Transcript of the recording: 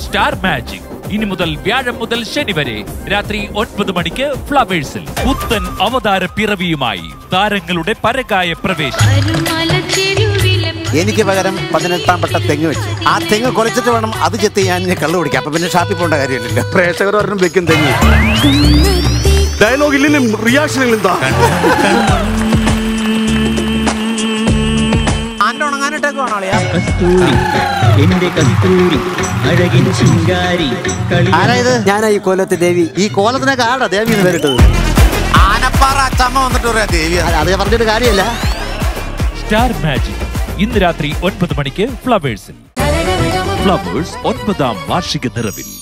Star magic ഇനി മുതൽ വ്യാഴം മുതൽ ശനി വരെ രാത്രി ഒൻപത് മണിക്ക് ഫ്ലവേഴ്സിൽ പുത്തൻ അവതാര പിറവിയുമായി താരങ്ങളുടെ പരകായ പ്രവേശം എനിക്ക് പകരം പതിനെട്ടാം പട്ട തെങ്ങ് വെച്ച് ആ തെങ്ങ് കൊലച്ചിട്ട് വേണം അത് ചെത്തി ഞാൻ ഇനി കള്ളു കുടിക്കാം അപ്പൊ പിന്നെ ഷാപ്പിൽ പോകേണ്ട കാര്യമില്ലല്ലോ പ്രേക്ഷകർ ഒരെണ്ണം വെക്കും തെങ്ങ് ഡയലോഗ് ഇല്ലെങ്കിലും റിയാക്ഷൻ എന്താ ആന്റെ ഉണങ്ങാനിട്ടൊക്കെ വേണോ അളിയാ? കസ്തൂരി എന്റെ കസ്തൂരി അഴകിൻ ചിങ്കാരി കളി ആരാ ഇത് ഞാനാ ഈ കൊല്ലത്തെ ദേവി ഈ കോലത്തിനൊക്കെ ആടാ ദേവി എന്ന് പേരിട്ടത് ആനപ്പാറ അച്ചമ്മ വന്നിട്ട് പറയാ ദേവി അത് അത് പറഞ്ഞിട്ട് കാര്യമില്ല സ്റ്റാർ മാജിക് ഇന്ന് രാത്രി ഒൻപത് മണിക്ക് ഫ്ലവേഴ്സിൽ ഫ്ലവേഴ്സ് ഒൻപതാം വാർഷിക നിറവിൽ